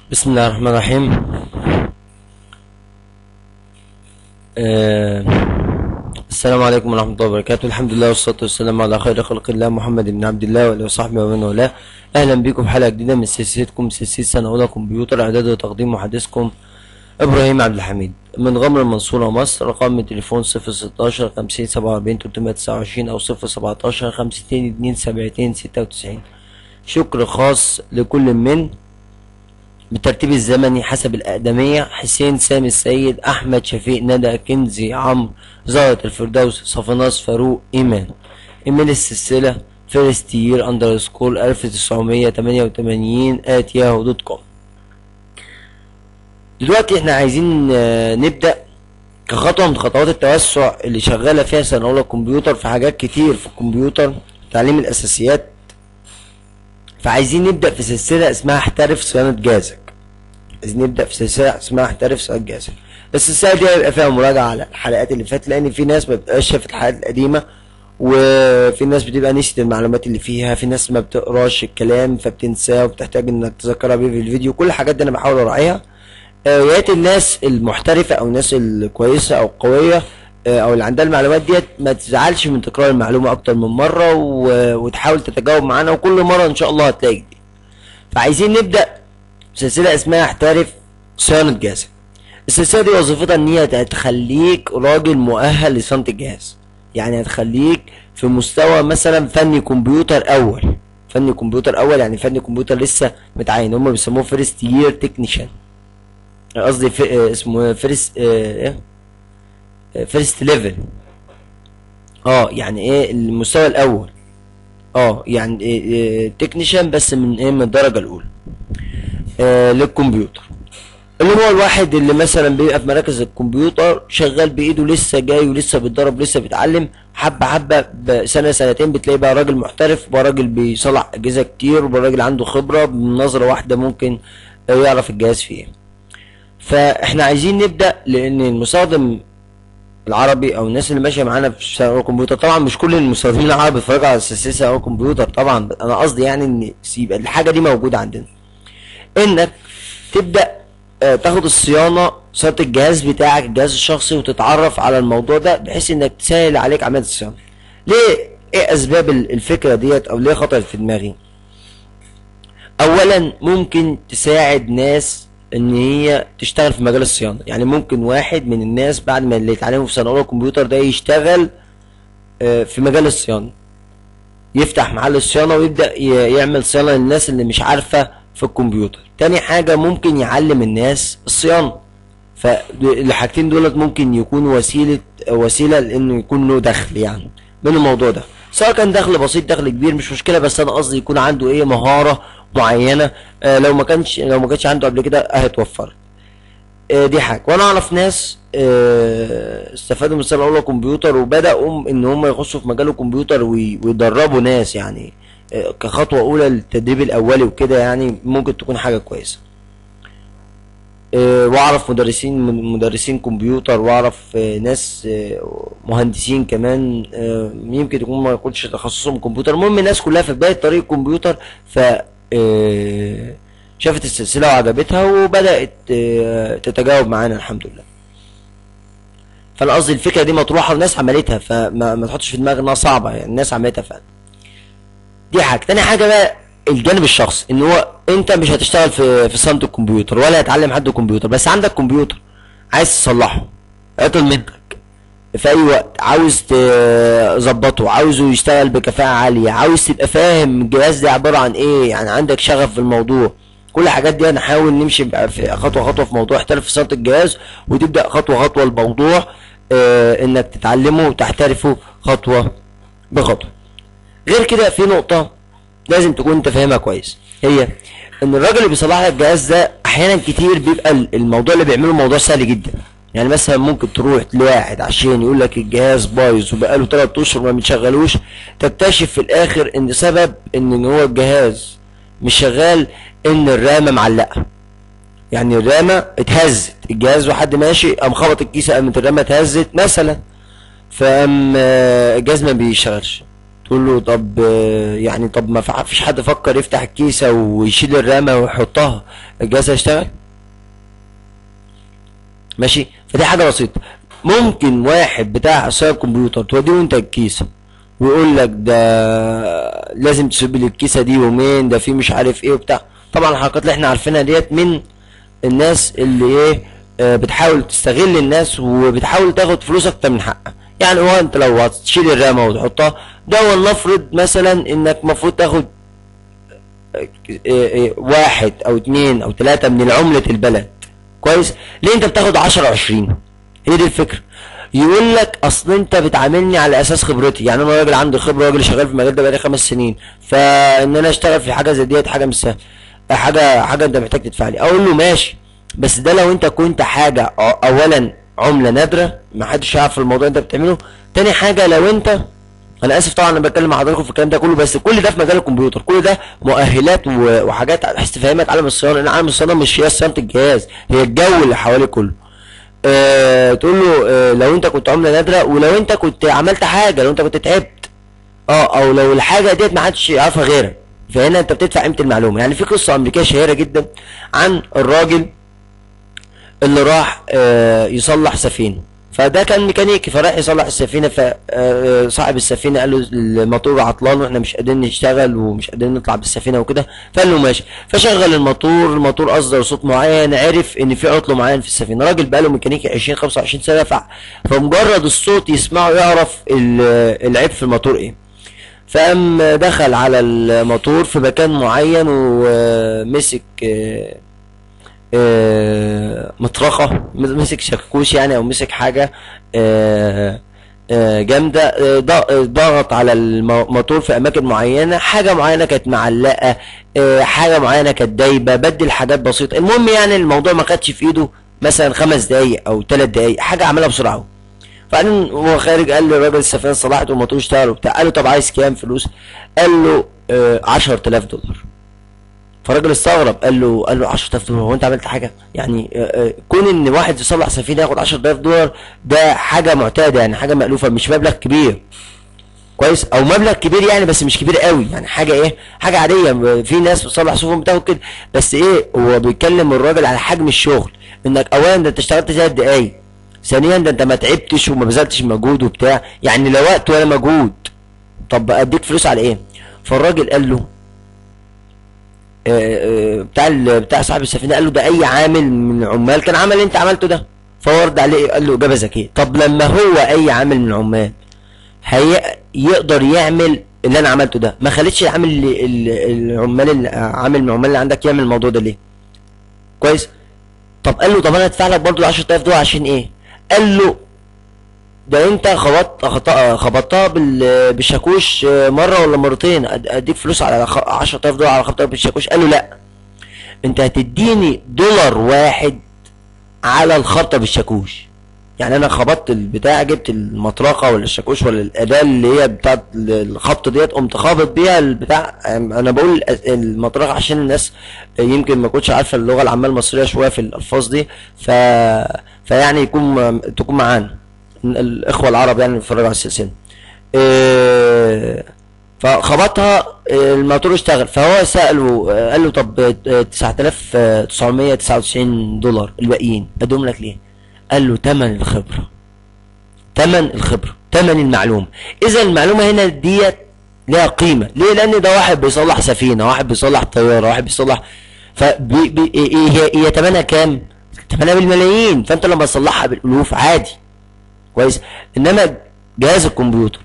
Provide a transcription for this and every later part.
بسم الله الرحمن الرحيم آه، السلام عليكم ورحمة الله وبركاته الحمد لله والصلاة والسلام على خير خلق الله محمد بن عبد الله وآله وصحبه ومن والاه أهلا بكم في حلقة جديدة من سلسلتكم سلسلة سنة أولى كمبيوتر إعداد وتقديم محدثكم إبراهيم عبد الحميد من غمر المنصورة مصر رقم التليفون صفر ستاشر خمسين سبعة وأربعين تلتمية تسعة وعشرين أو صفر سبعتاشر خمستين اتنين سبعتين ستة وتسعين شكر خاص لكل من بالترتيب الزمني حسب الأقدمية حسين سامي السيد أحمد شفيق ندى كنزي عمرو زهرة الفردوس صفناس فاروق إيمان إيميل السلسلة فيرست يير أندرسكول ألف تسعمية تمانية وتمانين آت ياهو دوت كوم دلوقتي احنا عايزين آه، نبدأ كخطوة من خطوات التوسع اللي شغالة فيها سنة أولى كمبيوتر في حاجات كتير في الكمبيوتر تعليم الأساسيات فعايزين نبدأ في سلسلة اسمها احترف صيانة جهازك عايزين نبدأ في سلسلة اسمها احترف صيانة جهازك السلسلة دي هيبقى فيها مراجعة على الحلقات اللي فاتت لأن في ناس ما بتبقاش شافت الحلقات القديمة وفي ناس بتبقى نسيت المعلومات اللي فيها في ناس ما بتقراش الكلام فبتنساه وبتحتاج انك تذكرها بيه في الفيديو كل الحاجات دي انا بحاول اراعيها آه، يا ريت الناس المحترفة او الناس الكويسة او القوية آه، او اللي عندها المعلومات ديت ما تزعلش من تكرار المعلومة اكتر من مرة و- وتحاول تتجاوب معانا وكل مرة ان شاء الله هتلاقي جديد فعايزين نبدأ سلسلة اسمها احترف صيانة جهازك السلسلة دي وظيفتها ان هي هتخليك راجل مؤهل لصيانة الجهاز يعني هتخليك في مستوى مثلا فني كمبيوتر اول فني كمبيوتر اول يعني فني كمبيوتر لسه متعين هم بيسموه فيرست يير تكنيشن قصدي في آه، اسمه فيرست ايه فيرست ليفل اه يعني ايه المستوى الاول اه يعني إيه تكنيشن بس من ايه من الدرجه الاولى آه للكمبيوتر اللي هو الواحد اللي مثلا بيبقى في مراكز الكمبيوتر شغال بايده لسه جاي ولسه بيتدرب لسه بيتعلم حبه حبه بسنه سنتين بتلاقيه بقى راجل محترف بقى راجل بيصلح اجهزه كتير وبقى راجل عنده خبره بنظره واحده ممكن آه، يعرف الجهاز فيه ايه فاحنا عايزين نبدا لان المستخدم العربي او الناس اللي ماشيه معانا في سنه كمبيوتر طبعا مش كل المستخدمين العرب بيتفرجوا على سلسله سنه كمبيوتر طبعا انا قصدي يعني ان يبقى الحاجه دي موجوده عندنا انك تبدا آه، تاخد الصيانه صيانه الجهاز بتاعك الجهاز الشخصي وتتعرف على الموضوع ده بحيث انك تسهل عليك عمليه الصيانه ليه ايه اسباب ال- الفكره ديت او ليه خطرت في دماغي اولا ممكن تساعد ناس ان هي تشتغل في مجال الصيانه يعني ممكن واحد من الناس بعد ما اللي اتعلموا في سنه اولى كمبيوتر ده يشتغل آه، في مجال الصيانه يفتح محل الصيانه ويبدا ي- يعمل صيانه للناس اللي مش عارفه في الكمبيوتر تاني حاجه ممكن يعلم الناس الصيانه فالحاجتين دولت ممكن يكون وسيله وسيله لانه يكون له دخل يعني من الموضوع ده سواء كان دخل بسيط دخل كبير مش مشكله بس انا قصدي يكون عنده ايه مهاره معينه آه لو ما كانش لو ما كانش عنده قبل كده هتوفر آه دي حاجه وانا اعرف ناس آه استفادوا من السنه الاولى كمبيوتر وبداوا ان هم يخشوا في مجال الكمبيوتر وي- ويدربوا ناس يعني آه كخطوه اولى للتدريب الاولي وكده يعني ممكن تكون حاجه كويسه آه، واعرف مدرسين مدرسين كمبيوتر واعرف آه، ناس آه، مهندسين كمان آه، يمكن يكون ما يكونش تخصصهم كمبيوتر المهم الناس كلها في بدايه طريق الكمبيوتر ف آه، شافت السلسله وعجبتها وبدات آه، تتجاوب معانا الحمد لله فانا قصدي الفكره دي مطروحه والناس عملتها فما ما تحطش في دماغك انها صعبه يعني الناس عملتها فعلا دي حاجه تاني حاجه بقى الجانب الشخصي ان هو انت مش هتشتغل في في صناعه الكمبيوتر ولا هتعلم حد كمبيوتر بس عندك كمبيوتر عايز تصلحه عطل منك في اي وقت عاوز تظبطه عاوزه يشتغل بكفاءة عالية عاوز تبقى فاهم الجهاز ده عبارة عن ايه يعني عندك شغف في الموضوع كل الحاجات دي هنحاول نمشي بقى في خطوة خطوة في موضوع احترف في صناعة الجهاز وتبدأ خطوة خطوة الموضوع اه انك تتعلمه وتحترفه خطوة بخطوة غير كده في نقطة لازم تكون انت فاهمها كويس هي ان الراجل اللي بيصلح لك الجهاز ده احيانا كتير بيبقى ال- الموضوع اللي بيعمله موضوع سهل جدا يعني مثلا ممكن تروح لواحد عشان يقول لك الجهاز بايظ وبقاله 3 اشهر ما بتشغلوش تكتشف في الاخر ان سبب ان إن هو الجهاز مش شغال ان الرامه معلقه يعني الرامه اتهزت الجهاز وحد ماشي قام خبط الكيسه قامت الرامه اتهزت مثلا فقام آه، الجهاز ما بيشتغلش تقول له طب آه، يعني طب ما فع- فيش حد فكر يفتح الكيسة ويشيل الرامة ويحطها الجهاز هيشتغل ماشي فدي حاجة بسيطة ممكن واحد بتاع سايب كمبيوتر توديه انت الكيسة ويقول لك ده لازم تسيب لي الكيسة دي يومين ده في مش عارف ايه وبتاع طبعا الحركات اللي احنا عارفينها ديت من الناس اللي ايه آه، بتحاول تستغل الناس وبتحاول تاخد فلوس اكتر من حقها يعني هو انت لو هتشيل الرامة وتحطها ده ولنفرض مثلا انك المفروض تاخد آه، آه، واحد او اتنين او تلاتة من عملة البلد كويس ليه انت بتاخد 10 20 هي دي الفكره يقول لك اصل انت بتعاملني على اساس خبرتي يعني انا راجل عندي خبره راجل شغال في المجال ده بقالي خمس سنين فان انا اشتغل في حاجه زي ديت حاجه مش سهله حاجه حاجه انت محتاج تدفع لي اقول له ماشي بس ده لو انت كنت حاجه أ- اولا عمله نادره ما حدش يعرف الموضوع اللي انت بتعمله تاني حاجه لو انت انا اسف طبعا انا بتكلم مع حضراتكم في الكلام ده كله بس كل ده في مجال الكمبيوتر كل ده مؤهلات و- وحاجات بحيث تفهمك عالم الصيانه لان عالم الصيانه مش هي صيانه الجهاز هي الجو اللي حواليه كله آه تقول له آه لو انت كنت عمله نادره ولو انت كنت عملت حاجه لو انت كنت تعبت اه او لو الحاجه ديت ما حدش يعرفها غيرك فهنا انت بتدفع قيمه المعلومه يعني في قصه امريكيه شهيره جدا عن الراجل اللي راح آه، يصلح سفينه فده كان ميكانيكي فراح يصلح السفينه فصاحب السفينه قال له الموتور عطلان واحنا مش قادرين نشتغل ومش قادرين نطلع بالسفينه وكده فقال له ماشي فشغل الموتور الموتور اصدر صوت معين عرف ان في عطل معين في السفينه راجل بقاله ميكانيكي 20 25 سنه ف- فمجرد الصوت يسمعه يعرف ال- العيب في الموتور ايه فقام دخل على الموتور في مكان معين ومسك آه، آه، مطرقه مسك شاكوش يعني او مسك حاجه آه، آه، جامده آه، ض- ضغط على الموتور في اماكن معينه حاجه معينه كانت معلقه آه، حاجه معينه كانت دايبه بدل حاجات بسيطه المهم يعني الموضوع ما خدش في ايده مثلا خمس دقايق او ثلاث دقايق حاجه عملها بسرعه فبعدين هو خارج قال للراجل السفينه صلحت والموتور اشتغل وبتاع قال له طب عايز كام فلوس قال له آه 10000 دولار فالراجل استغرب قال له قال له 10000 دولار هو انت عملت حاجه يعني آه، آه، كون ان واحد يصلح سفينه ياخد 10000 دولار ده حاجه معتاده يعني حاجه مألوفه مش مبلغ كبير كويس او مبلغ كبير يعني بس مش كبير قوي يعني حاجه ايه حاجه عاديه في ناس بتصلح سفن بتاخد كده بس ايه هو بيتكلم الراجل على حجم الشغل انك اولا ده انت اشتغلت ثلاث دقايق ثانيا ده انت ما تعبتش وما بذلتش مجهود وبتاع يعني لا وقت ولا مجهود طب اديك فلوس على ايه فالراجل قال له آه، آه، بتاع ال- بتاع صاحب السفينه قال له ده اي عامل من العمال كان عمل اللي انت عملته ده فهو رد عليه قال له اجابه ذكيه طب لما هو اي عامل من العمال هي يقدر يعمل اللي انا عملته ده ما خليتش العامل اللي ال- العمال اللي عامل من العمال اللي عندك يعمل الموضوع ده ليه كويس طب قال له طب انا ادفع لك برضه 10000 دولار عشان ايه قال له ده انت خبطت خط- خبطتها بال- بالشاكوش مره ولا مرتين أد- اديك فلوس على خ- 10000 دولار على خبطتها بالشاكوش قال له لا انت هتديني دولار واحد على الخبطه بالشاكوش يعني انا خبطت البتاع جبت المطرقه ولا الشاكوش ولا الاداه اللي هي بتاعت الخبط ديت قمت خابط بيها البتاع انا بقول الأ- المطرقه عشان الناس يمكن ما كنتش عارفه اللغه العاميه المصريه شويه في الالفاظ دي ف فيعني يكون تكون معانا الاخوه العرب يعني بيتفرجوا على السلسله إيه فخبطها آه، الموتور اشتغل فهو سأله آه، قال له طب آه، 9999 دولار الباقيين ادوم لك ليه قال له تمن الخبرة تمن الخبرة تمن المعلومة اذا المعلومة هنا ديت لها قيمة ليه لان ده واحد بيصلح سفينة واحد بيصلح طيارة واحد بيصلح فبي بي إيه- هي هي تمنها كام تمنها بالملايين فانت لما تصلحها بالالوف عادي كويس انما جهاز الكمبيوتر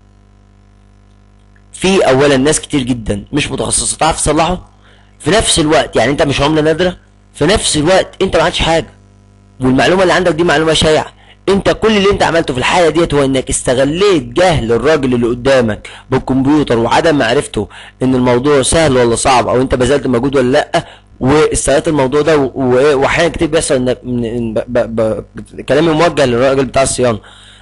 في اولا ناس كتير جدا مش متخصصه تعرف تصلحه في نفس الوقت يعني انت مش عمله نادره في نفس الوقت انت ما عندكش حاجه والمعلومه اللي عندك دي معلومه شائعه انت كل اللي انت عملته في الحاله ديت هو انك استغليت جهل الراجل اللي قدامك بالكمبيوتر وعدم معرفته ان الموضوع سهل ولا صعب او انت بذلت مجهود ولا لا واستغلت الموضوع ده و- و- واحيانا كتير بيحصل انك من- إن ب- ب- ب- كلامي موجه للراجل بتاع الصيانه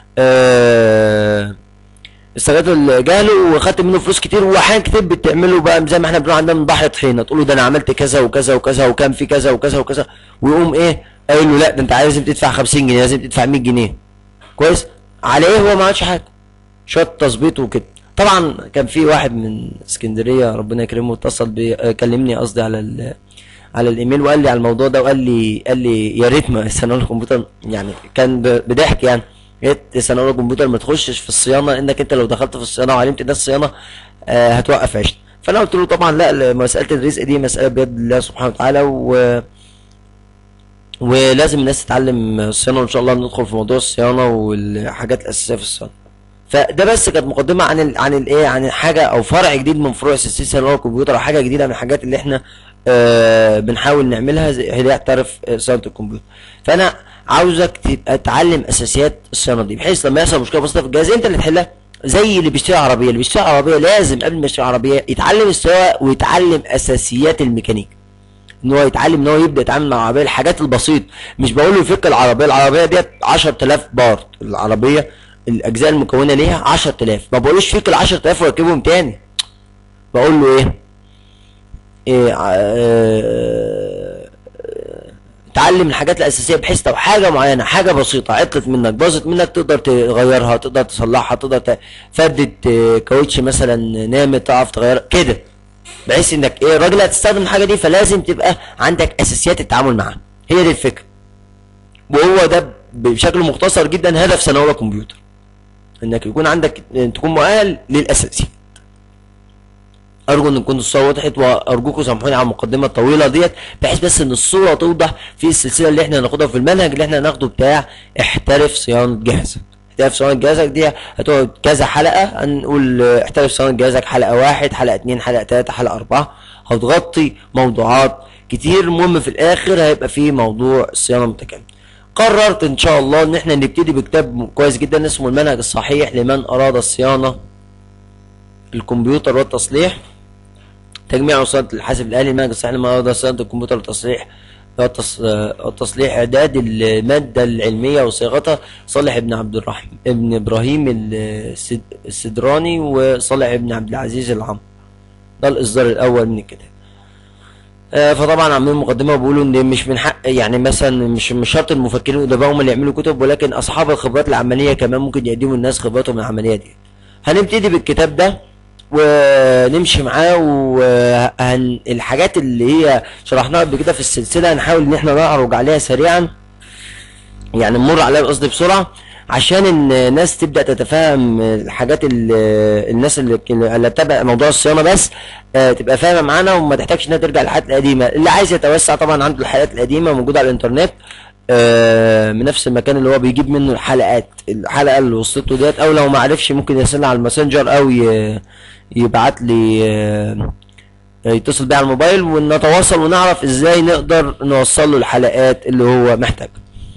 آه استغلت جهله وخدت منه فلوس كتير واحيانا كتير بتعمله بقى زي ما احنا بنقول عندنا من بحر طحينه تقول له ده انا عملت كذا وكذا وكذا وكان في كذا وكذا وكذا ويقوم ايه قايل له لا ده انت لازم تدفع 50 جنيه لازم تدفع 100 جنيه كويس على ايه هو ما عملش حاجه شويه تظبيط وكده طبعا كان في واحد من اسكندريه ربنا يكرمه اتصل بي آه، كلمني قصدي على ال على الايميل وقال لي على الموضوع ده وقال لي قال لي يا ريت ما صناعه الكمبيوتر يعني كان ب- بضحك يعني يا ريت صناعه الكمبيوتر ما تخشش في الصيانه لانك انت لو دخلت في الصيانه وعلمت الناس الصيانه آه، هتوقف عيشتك فانا قلت له طبعا لا مساله الرزق دي مساله بيد الله سبحانه وتعالى و ولازم الناس تتعلم الصيانه وان شاء الله ندخل في موضوع الصيانه والحاجات الاساسيه في الصيانه فده بس كانت مقدمه عن ال عن الايه عن حاجه او فرع جديد من فروع السيستم اللي هو الكمبيوتر او حاجه جديده من الحاجات اللي احنا آه بنحاول نعملها زي اللي هي تعرف آه، صيانه الكمبيوتر فانا عاوزك تبقى تتعلم اساسيات الصيانه دي بحيث لما يحصل مشكله بسيطه في الجهاز انت اللي تحلها زي اللي بيشتري عربيه اللي بيشتري عربيه لازم قبل ما يشتري عربيه يتعلم السواقه ويتعلم اساسيات الميكانيك ان هو يتعلم ان هو يبدا يتعامل مع العربيه الحاجات البسيطه مش بقول له يفك العربيه العربيه ديت 10000 بارت العربيه الاجزاء المكونه ليها 10000 ما بقولوش فك ال 10000 وركبهم تاني بقول له ايه, إيه ع- آه، اتعلم الحاجات الاساسيه بحيث لو حاجه معينه حاجه بسيطه عطلت منك باظت منك تقدر تغيرها تقدر تصلحها تقدر ت- فدت آه، كاوتش مثلا نامت تعرف تغيرها كده بحيث انك ايه الراجل هتستخدم الحاجه دي فلازم تبقى عندك اساسيات التعامل معاها هي دي الفكره وهو ده بشكل مختصر جدا هدف سنه اولى كمبيوتر انك يكون عندك تكون مؤهل للاساسي ارجو ان تكون الصوره وضحت وارجوكم سامحوني على المقدمه الطويله ديت بحيث بس ان الصوره توضح في السلسله اللي احنا هناخدها في المنهج اللي احنا هناخده بتاع احترف صيانه جهازك احترف صيانه جهازك دي هتقعد كذا حلقه هنقول اه، احترف صيانه جهازك حلقه واحد حلقه اتنين حلقه تلاته حلقه اربعه هتغطي موضوعات كتير المهم في الاخر هيبقى فيه موضوع الصيانه المتكامله قررت ان شاء الله ان احنا نبتدي بكتاب كويس جدا اسمه المنهج الصحيح لمن اراد الصيانه الكمبيوتر والتصليح تجميع وصلة الحاسب الآلي المنهج الصحيح لمن أراد صيانة الكمبيوتر والتصليح والتص- آه، التصليح إعداد المادة العلمية وصياغتها صالح ابن عبد الرحمن ابن إبراهيم السد- السدراني وصالح ابن عبد العزيز العم ده الإصدار الأول من الكتاب آه، فطبعا عاملين مقدمه وبيقولوا ان مش من حق يعني مثلا مش مش شرط المفكرين والادباء هم اللي يعملوا كتب ولكن اصحاب الخبرات العمليه كمان ممكن يقدموا للناس خبراتهم العمليه دي هنبتدي بالكتاب ده ونمشي معاه وهن الحاجات اللي هي شرحناها قبل كده في السلسله هنحاول ان احنا نعرج عليها سريعا يعني نمر عليها قصدي بسرعه عشان ان الناس تبدا تتفهم الحاجات اللي الناس اللي اللي بتابع موضوع الصيانه بس آه، تبقى فاهمه معانا وما تحتاجش انها ترجع للحلقات القديمه اللي عايز يتوسع طبعا عنده الحلقات القديمه موجوده على الانترنت آه، من نفس المكان اللي هو بيجيب منه الحلقات الحلقه اللي وصلت له ديت او لو ما عرفش ممكن يرسلها على الماسنجر او ي- يبعت لي آه، يتصل بيه على الموبايل ونتواصل ونعرف ازاي نقدر نوصل له الحلقات اللي هو محتاجها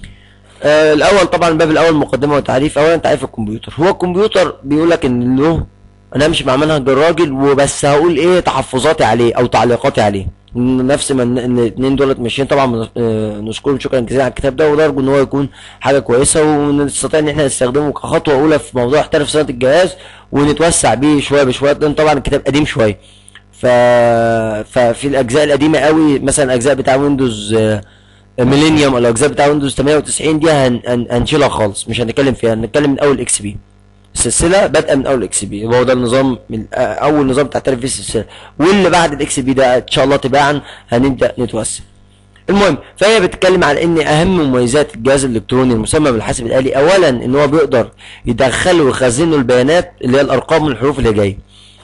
آه الاول طبعا الباب الاول مقدمه وتعريف اولا تعريف الكمبيوتر هو الكمبيوتر بيقول لك ان له انا همشي مع منهج الراجل وبس هقول ايه تحفظاتي عليه او تعليقاتي عليه نفس ما ان الاثنين دولت ماشيين طبعا آه، نشكرهم شكرا جزيلا على الكتاب ده ونرجو ان هو يكون حاجه كويسه ونستطيع ان احنا نستخدمه كخطوه اولى في موضوع احتراف صيانه الجهاز ونتوسع بيه شويه بشويه لان طبعا الكتاب قديم شويه ف... ففي الاجزاء القديمه قوي مثلا الاجزاء بتاع ويندوز آه، ميلينيوم او الاجزاء بتاع ويندوز 98 دي هن... هن... هنشيلها خالص مش هنتكلم فيها هنتكلم من اول اكس بي السلسله بادئه من اول اكس بي هو ده النظام من آه، اول نظام تعترف فيه السلسله واللي بعد الاكس بي ده ان شاء الله تباعا هنبدا نتوسع المهم فهي بتتكلم على ان اهم مميزات الجهاز الالكتروني المسمى بالحاسب الالي اولا ان هو بيقدر يدخل ويخزن له البيانات اللي هي الارقام والحروف اللي جايه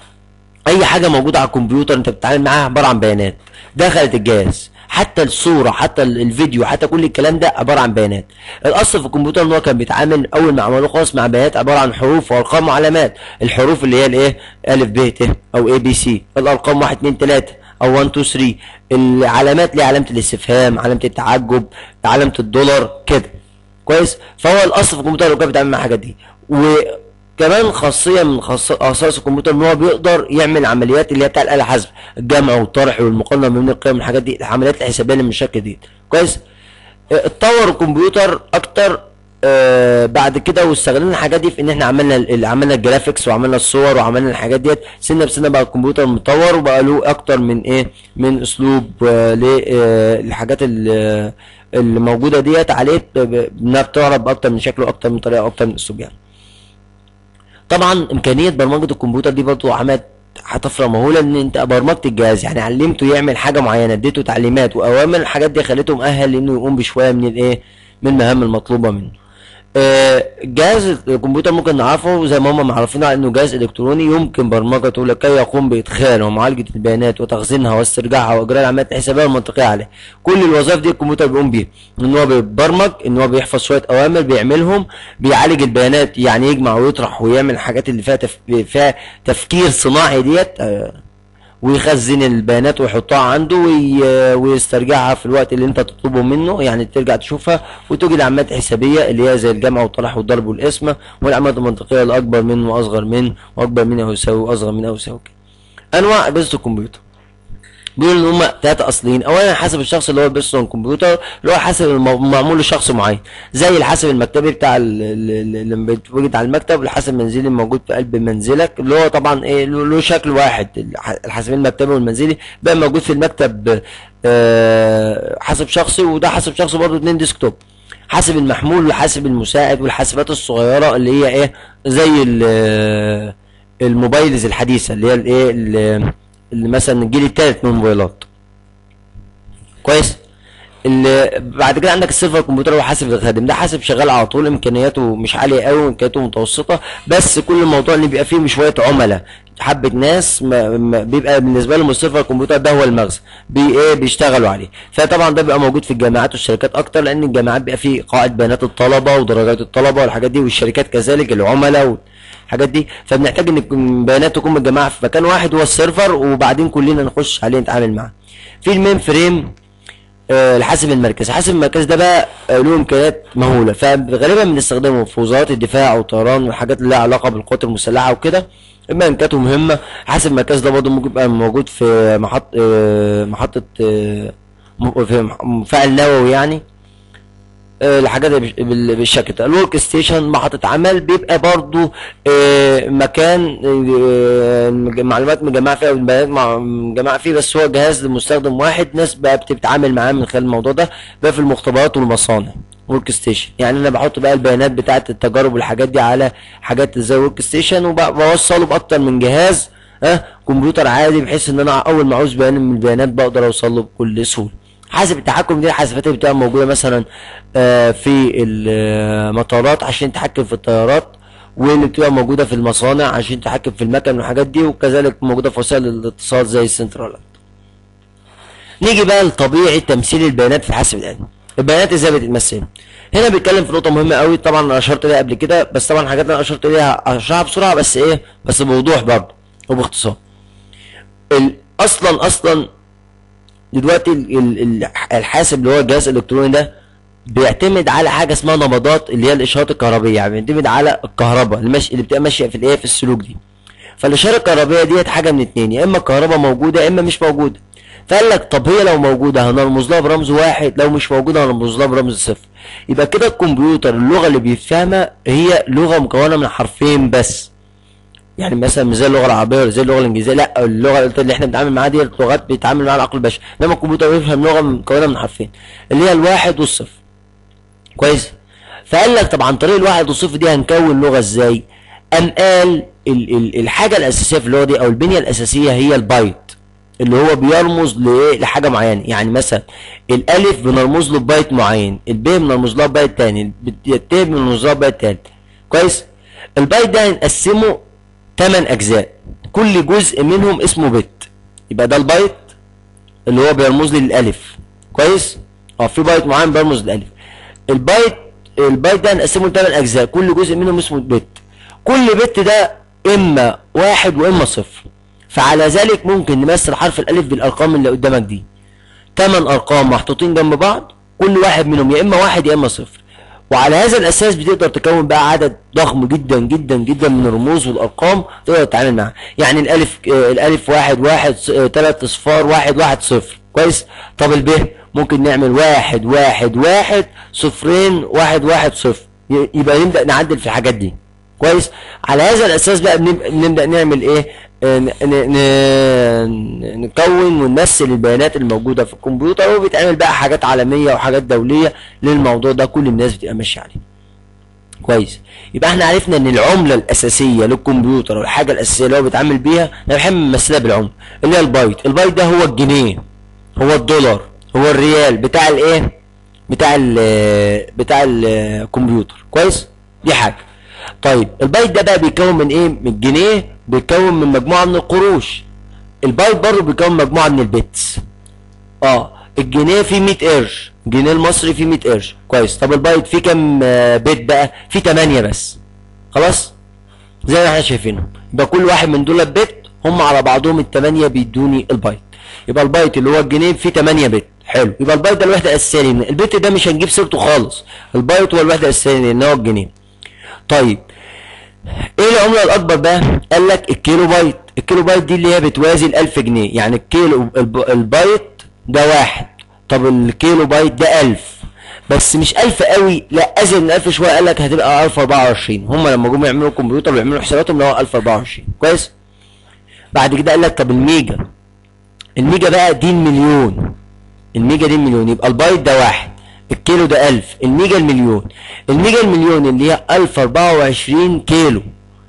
اي حاجه موجوده على الكمبيوتر انت بتتعامل معاها عباره عن بيانات دخلت الجهاز حتى الصوره حتى ال- الفيديو حتى كل الكلام ده عباره عن بيانات الاصل في الكمبيوتر ان هو كان بيتعامل اول ما عملوه خالص مع بيانات عباره عن حروف وارقام وعلامات الحروف اللي هي الايه الف ب ت او اي بي سي الارقام 1 2 3 او 1 2 3 العلامات اللي هي علامه الاستفهام علامه التعجب علامه الدولار كده كويس فهو الاصل في الكمبيوتر اللي كان بيتعامل مع الحاجات دي وكمان خاصيه من خاص- خصائص الكمبيوتر ان هو بيقدر يعمل عمليات اللي هي بتاع الاله حاسبه الجمع والطرح والمقارنه بين القيم والحاجات دي العمليات الحسابيه اللي من الشكل دي كويس آه، اتطور الكمبيوتر اكتر آه بعد كده واستغلنا الحاجات دي في ان احنا عملنا ال- عملنا الجرافيكس وعملنا الصور وعملنا الحاجات ديت سنه بسنه بقى الكمبيوتر متطور وبقى له اكتر من ايه من اسلوب آه للحاجات اللي اللي موجوده ديت عليه ب- انها بتعرض باكتر من شكل واكتر من طريقه واكتر من اسلوب يعني طبعا امكانيه برمجه الكمبيوتر دي برضو عملت هتفرق مهوله ان انت برمجت الجهاز يعني علمته يعمل حاجه معينه اديته تعليمات واوامر الحاجات دي خلته مؤهل انه يقوم بشويه من الايه من المهام المطلوبه منه آه، جهاز الكمبيوتر ممكن نعرفه زي ما هم معرفين على انه جهاز الكتروني يمكن برمجته لكي يقوم بادخال ومعالجه البيانات وتخزينها واسترجاعها واجراء العمليات الحسابيه والمنطقيه عليه كل الوظائف دي الكمبيوتر بيقوم بيها ان هو بيبرمج ان هو بيحفظ شويه اوامر بيعملهم بيعالج البيانات يعني يجمع ويطرح ويعمل الحاجات اللي فيها تف... فيها تفكير صناعي ديت آه، ويخزن البيانات ويحطها عنده وي... ويسترجعها في الوقت اللي انت تطلبه منه يعني ترجع تشوفها وتوجد عمليات حسابيه اللي هي زي الجمع والطرح والضرب والقسمه والعمليات المنطقيه الاكبر منه واصغر منه واكبر منه او يساوي واصغر منه او يساوي كده انواع اجهزه الكمبيوتر بيقول ان هم ثلاثه اصليين اولا حسب الشخص اللي هو بيصنع الكمبيوتر اللي هو حسب الم- معمول لشخص معين زي الحاسب المكتبي بتاع ال- ال- ال- اللي بيتوجد على المكتب والحاسب المنزلي الموجود في قلب منزلك اللي هو طبعا ايه له له شكل واحد الح- الحاسب المكتبي والمنزلي بقى موجود في المكتب آه، حاسب شخصي وده حاسب شخصي برضه اتنين ديسكتوب حاسب المحمول والحاسب المساعد والحاسبات الصغيره اللي هي ايه زي ال- الموبايلز الحديثه اللي هي الايه اللي اللي مثلا الجيل الثالث من الموبايلات كويس اللي بعد كده عندك السيرفر كمبيوتر هو حاسب الخادم ده حاسب شغال على طول امكانياته مش عاليه قوي وامكانياته متوسطه بس كل الموضوع اللي بيبقى فيه شويه عملاء حبه ناس ما ما بيبقى بالنسبه لهم السيرفر كمبيوتر ده هو المخزن بي ايه بيشتغلوا عليه فطبعا ده بيبقى موجود في الجامعات والشركات اكتر لان الجامعات بيبقى فيه قاعده بيانات الطلبه ودرجات الطلبه والحاجات دي والشركات كذلك العملاء الحاجات دي فبنحتاج ان البيانات تكون متجمعه في مكان واحد هو السيرفر وبعدين كلنا نخش عليه نتعامل معاه في المين فريم آه، الحاسب المركزي الحاسب المركزي ده بقى آه، له امكانيات مهوله فغالبا بنستخدمه في وزارات الدفاع والطيران والحاجات اللي لها علاقه بالقوات المسلحه وكده اما امكانياته مهمه الحاسب المركزي ده برضه ممكن يبقى موجود في محط آه، محطه آه، م- في مح- مفاعل نووي يعني آه، الحاجات اللي بال- بال- بالشكل ده الورك ستيشن محطة عمل بيبقى برضو آه، مكان آه، معلومات مجمعة فيها والبيانات مع- مجمعة فيه بس هو جهاز لمستخدم واحد ناس بقى بتتعامل معاه من خلال الموضوع ده بقى في المختبرات والمصانع ورك ستيشن يعني انا بحط بقى البيانات بتاعه التجارب والحاجات دي على حاجات زي ورك ستيشن وبوصله باكتر من جهاز ها كمبيوتر عادي بحيث ان انا اول ما عاوز بيان من البيانات بقدر اوصل له بكل سهوله حاسب التحكم دي الحاسبات اللي بتبقى موجوده مثلا آه، في المطارات عشان تحكم في الطيارات واللي بتبقى موجوده في المصانع عشان تحكم في المكن والحاجات دي وكذلك موجوده في وسائل الاتصال زي السنترالات نيجي بقى لطبيعه تمثيل البيانات في الحاسب الآلي البيانات ازاي بتتمثل هنا بيتكلم في نقطه مهمه قوي طبعا انا اشرت ليها قبل كده بس طبعا الحاجات اللي انا اشرت ليها اشرحها بسرعه بس ايه بس بوضوح برضه وباختصار ال- اصلا اصلا دلوقتي ال- ال- ال- الحاسب اللي هو الجهاز الالكتروني ده بيعتمد على حاجه اسمها نبضات اللي هي الاشارات الكهربيه يعني بيعتمد على الكهرباء اللي, ماشي اللي بتبقى ماشيه في الايه في السلوك دي فالاشاره الكهربيه ديت حاجه من اتنين يا اما الكهرباء موجوده يا اما مش موجوده فقال لك طب هي لو موجوده هنرمز لها برمز واحد لو مش موجوده هنرمز لها برمز صفر يبقى كده الكمبيوتر اللغه اللي بيفهمها هي لغه مكونه من حرفين بس يعني مثلا مش زي اللغه العربيه ولا زي اللغه الانجليزيه لا اللغه اللي احنا بنتعامل معاها دي لغات بيتعامل معاها العقل البشري انما الكمبيوتر بيفهم لغه مكونه من حرفين اللي هي الواحد والصفر كويس فقال لك طب عن طريق الواحد والصفر دي هنكون لغه ازاي قام قال ال ال الحاجه الاساسيه في اللغه دي او البنيه الاساسيه هي البايت اللي هو بيرمز لايه لحاجه معينه يعني مثلا الالف بنرمز له ببايت معين الب بنرمز لها ببايت تاني الت بنرمز لها ببايت تالت كويس البايت ده هنقسمه 8 اجزاء كل جزء منهم اسمه بت يبقى ده البايت اللي هو بيرمز لي للالف كويس اه في بايت معين بيرمز للالف البايت البايت ده هنقسمه لثمان اجزاء كل جزء منهم اسمه بت كل بت ده اما واحد واما صفر فعلى ذلك ممكن نمثل حرف الالف بالارقام اللي قدامك دي ثمان ارقام محطوطين جنب بعض كل واحد منهم يا اما واحد يا اما صفر وعلى هذا الاساس بتقدر تكون بقى عدد ضخم جدا جدا جدا من الرموز والارقام تقدر تتعامل معاها يعني الالف آه، الالف واحد واحد ثلاث اصفار واحد واحد صفر كويس طب الب ممكن نعمل واحد واحد واحد صفرين واحد واحد صفر ي- يبقى نبدا نعدل في الحاجات دي كويس على هذا الاساس بقى بنب- بنبدا نعمل ايه آه، ن- ن- ن- نكون ونمثل البيانات الموجوده في الكمبيوتر وبيتعمل بقى حاجات عالميه وحاجات دوليه للموضوع ده كل الناس بتبقى ماشيه عليه كويس يبقى احنا عرفنا ان العمله الاساسيه للكمبيوتر والحاجه الاساسيه اللي هو بيتعامل بيها احنا بنحب نمثلها بالعمله اللي هي البايت البايت ده هو الجنيه هو الدولار هو الريال بتاع الايه بتاع ال بتاع الكمبيوتر كويس دي حاجه طيب البايت ده بقى بيتكون من ايه من الجنيه بيتكون من مجموعه من القروش البايت برضه بيكون مجموعه من البيتس اه الجنيه فيه 100 قرش الجنيه المصري فيه 100 قرش كويس طب البايت فيه كام آه، بيت بقى فيه 8 بس خلاص زي ما احنا شايفينهم يبقى كل واحد من دول بيت هم على بعضهم الثمانية بيدوني البايت يبقى البايت اللي هو الجنيه فيه 8 بت حلو يبقى البايت ده الوحده الاساسيه لنا البت ده مش هنجيب سيرته خالص البايت هو الوحده الاساسيه لنا هو الجنيه طيب ايه العمله الاكبر بقى قال لك الكيلو بايت الكيلو بايت دي اللي هي بتوازي ال 1000 جنيه يعني الكيلو الب- البايت ده واحد طب الكيلو بايت ده 1000 بس مش 1000 قوي لا ازيد من 1000 شويه قال لك هتبقى 1024 هم لما جم يعملوا الكمبيوتر ويعملوا حساباتهم اللي هو 1024 كويس بعد كده قال لك طب الميجا الميجا بقى دي المليون الميجا دي المليون يبقى البايت ده واحد الكيلو ده 1000 الميجا المليون الميجا المليون اللي هي 1024 كيلو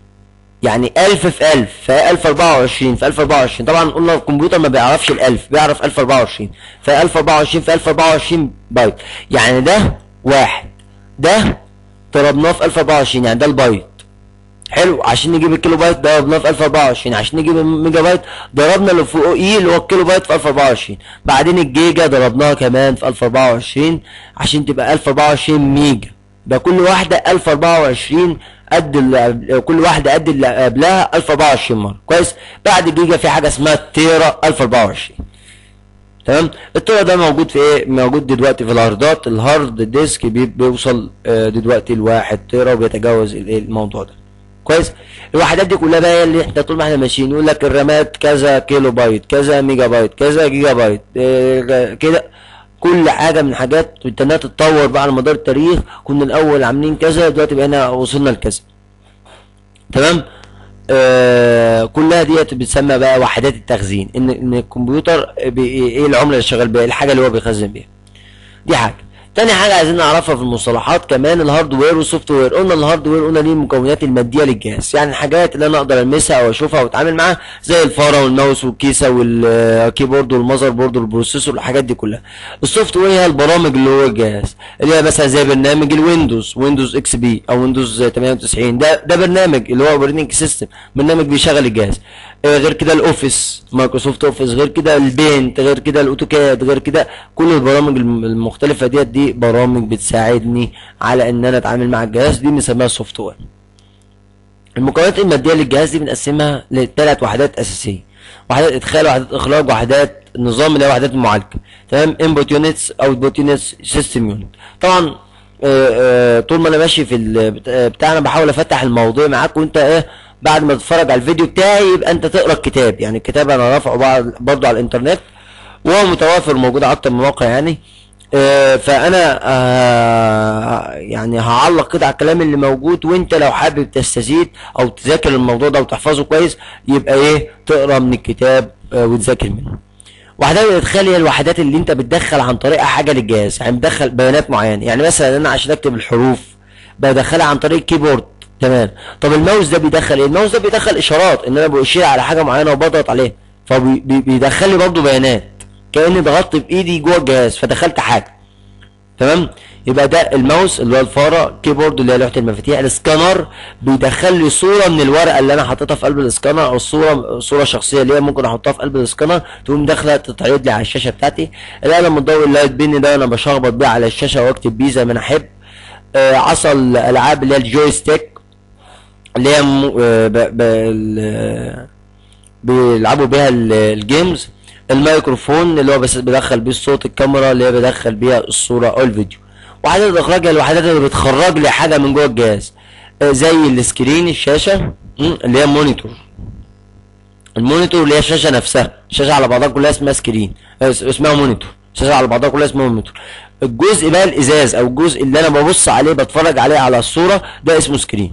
يعني 1000 في 1000 في 1024 في 1024 طبعا قلنا الكمبيوتر ما بيعرفش ال 1000 بيعرف 1024 في 1024 في 1024 بايت يعني ده واحد ده ضربناه في 1024 يعني ده البايت حلو عشان نجيب الكيلو بايت ضربناه في 1024 عشان نجيب الميجا بايت ضربنا اللي فوقيه اللي هو الكيلو بايت في 1024 بعدين الجيجا ضربناها كمان في 1024 عشان تبقى 1024 ميجا يبقى كل واحدة 1024 قد اللي كل واحدة قد اللي قبلها 1024 مرة كويس بعد الجيجا في حاجة اسمها التيرا 1024 تمام التيرا ده موجود في ايه موجود دلوقتي في الهاردات الهارد ديسك بي- بيوصل آه، دلوقتي لواحد تيرا وبيتجاوز الايه الموضوع ده كويس الوحدات دي كلها بقى هي اللي احنا طول ما احنا ماشيين يقول لك الرامات كذا كيلو بايت كذا ميجا بايت كذا جيجا بايت اه كده كل حاجه من حاجات انها تتطور بقى على مدار التاريخ كنا الاول عاملين كذا دلوقتي بقينا وصلنا لكذا تمام آه كلها ديت بتسمى بقى وحدات التخزين ان ان الكمبيوتر بي- ايه العمله اللي شغال بيها الحاجه اللي هو بيخزن بيها دي حاجه تاني حاجه عايزين نعرفها في المصطلحات كمان الهاردوير والسوفت وير قلنا الهاردوير قلنا ليه المكونات الماديه للجهاز يعني الحاجات اللي انا اقدر المسها او اشوفها واتعامل معاها زي الفاره والماوس والكيسه والكيبورد والمذر بورد والبروسيسور والحاجات دي كلها السوفت وير هي البرامج اللي هو الجهاز اللي هي مثلا زي برنامج الويندوز ويندوز اكس بي او ويندوز 98 ده ده برنامج اللي هو اوبريتنج سيستم برنامج بيشغل الجهاز آه، غير كده الاوفيس مايكروسوفت اوفيس غير كده البينت غير كده الاوتوكاد غير كده كل البرامج الم- المختلفه ديت دي برامج بتساعدني على ان انا اتعامل مع الجهاز دي بنسميها سوفت وير المكونات الماديه للجهاز دي بنقسمها لثلاث وحدات اساسيه وحدات ادخال وحدات اخراج وحدات نظام اللي هي وحدات المعالجه تمام انبوت يونتس اوتبوت يونتس سيستم يونت طبعا آه، آه، طول ما انا ماشي في ال- بت- آه، بتاعنا بحاول افتح الموضوع معاك وانت ايه بعد ما تتفرج على الفيديو بتاعي يبقى انت تقرا الكتاب يعني الكتاب انا رافعه بعض- برضه على الانترنت وهو متوافر موجود على اكتر من موقع يعني آه، فانا آه، يعني هعلق كده على الكلام اللي موجود وانت لو حابب تستزيد او تذاكر الموضوع ده وتحفظه كويس يبقى ايه تقرا من الكتاب آه، وتذاكر منه وحدات الادخال هي الوحدات اللي انت بتدخل عن طريقها حاجه للجهاز يعني بتدخل بيانات معينه يعني مثلا انا عشان اكتب الحروف بدخلها عن طريق الكيبورد تمام طب الماوس ده بيدخل ايه الماوس ده بيدخل اشارات ان انا بشير على حاجه معينه وبضغط عليها فبيدخل لي برضه بيانات كاني ضغطت بايدي جوه الجهاز فدخلت حاجه تمام يبقى ده الماوس اللي هو الفاره كيبورد اللي هي لوحه المفاتيح السكانر بيدخل لي صوره من الورقه اللي انا حاططها في قلب السكانر او الصوره صوره شخصيه اللي هي ممكن احطها في قلب السكانر تقوم داخله تتعرض لي على الشاشه بتاعتي القلم الضوئي اللايت بين ده انا بشخبط بيه على الشاشه واكتب بيه زي ما انا احب آه عصا الالعاب اللي هي الجويستيك اللي هي م... آه ب... ب... ال- بيلعبوا بيها ال- الجيمز الميكروفون اللي هو بس بدخل بيه الصوت الكاميرا اللي هي بدخل بيها الصورة او الفيديو وحدات الاخراج هي الوحدات اللي بتخرج لي حاجة من جوه الجهاز آه، زي السكرين الشاشة مم، اللي هي مونيتور المونيتور اللي هي الشاشة نفسها الشاشة على بعضها كلها اسمها سكرين آه، اس- اسمها مونيتور الشاشة على بعضها كلها اسمها مونيتور الجزء بقى الازاز او الجزء اللي انا ببص عليه بتفرج عليه على الصورة ده اسمه سكرين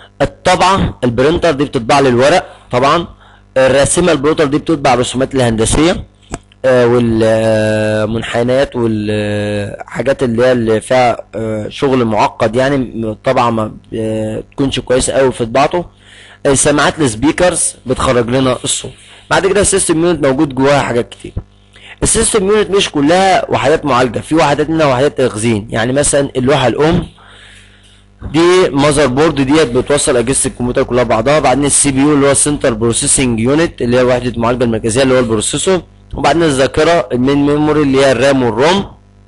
الطبعة البرينتر دي بتطبع لي الورق طبعا الراسمة البروتر دي بتطبع الرسومات الهندسية آه، والمنحنيات والحاجات اللي هي اللي فيها آه، شغل معقد يعني طبعا ما آه، تكونش كويسه قوي في طباعته السماعات السبيكرز بتخرج لنا الصوت بعد كده السيستم يونت موجود جواها حاجات كتير السيستم يونت مش كلها وحدات معالجه في وحدات منها وحدات تخزين يعني مثلا اللوحه الام دي ماذر بورد ديت بتوصل اجهزه الكمبيوتر كلها بعضها بعدين السي بي يو اللي هو السنتر بروسيسنج يونت اللي هي وحده المعالجه المركزيه اللي هو البروسيسور وبعدين الذاكره المين ميموري اللي هي الرام والروم